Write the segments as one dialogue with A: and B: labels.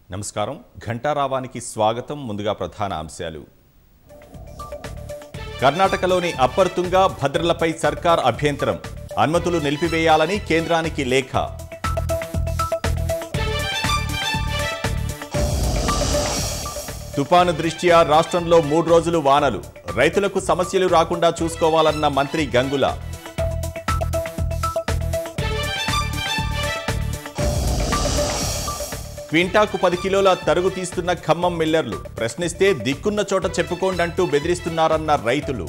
A: నమస్కారం ఘంటారావానికి స్వాగతం ముందుగా ప్రధాన అంశాలు కర్ణాటకలోని అప్పర్ తుంగ భద్రలపై సర్కార్ అభ్యంతరం అనుమతులు నిలిపివేయాలని కేంద్రానికి లేఖ తుపాను దృష్ట్యా రాష్ట్రంలో మూడు రోజులు వానలు రైతులకు సమస్యలు రాకుండా చూసుకోవాలన్న మంత్రి గంగుల క్వింటాకు పది కిలోల తరుగు తీస్తున్న ఖమ్మం మిల్లర్లు ప్రశ్నిస్తే దిక్కున్న చోట చెప్పుకోండి అంటూ బెదిరిస్తున్నారన్న రైతులు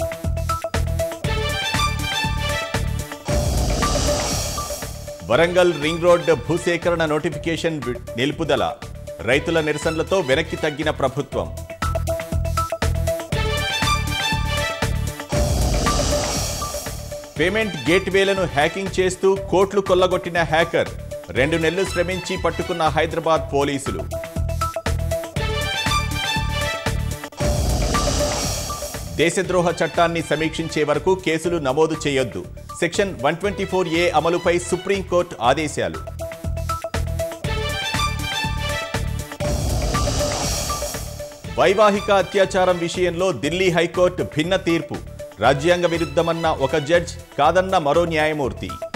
A: వరంగల్ రింగ్ రోడ్ భూసేకరణ నోటిఫికేషన్ వి- నిలుపుదల రైతుల నిరసనలతో వెనక్కి తగ్గిన ప్రభుత్వం పేమెంట్ గేట్వేలను హ్యాకింగ్ చేస్తూ కోట్లు కొల్లగొట్టిన హ్యాకర్ రెండు నెలలు శ్రమించి పట్టుకున్న హైదరాబాద్ పోలీసులు దేశద్రోహ చట్టాన్ని సమీక్షించే వరకు కేసులు నమోదు చేయొద్దు section one twenty four A అమలుపై సుప్రీంకోర్టు ఆదేశాలు వైవాహిక అత్యాచారం విషయంలో ఢిల్లీ హైకోర్టు భిన్న తీర్పు రాజ్యాంగ విరుద్ధమన్న ఒక జడ్జ్ కాదన్న మరో న్యాయమూర్తి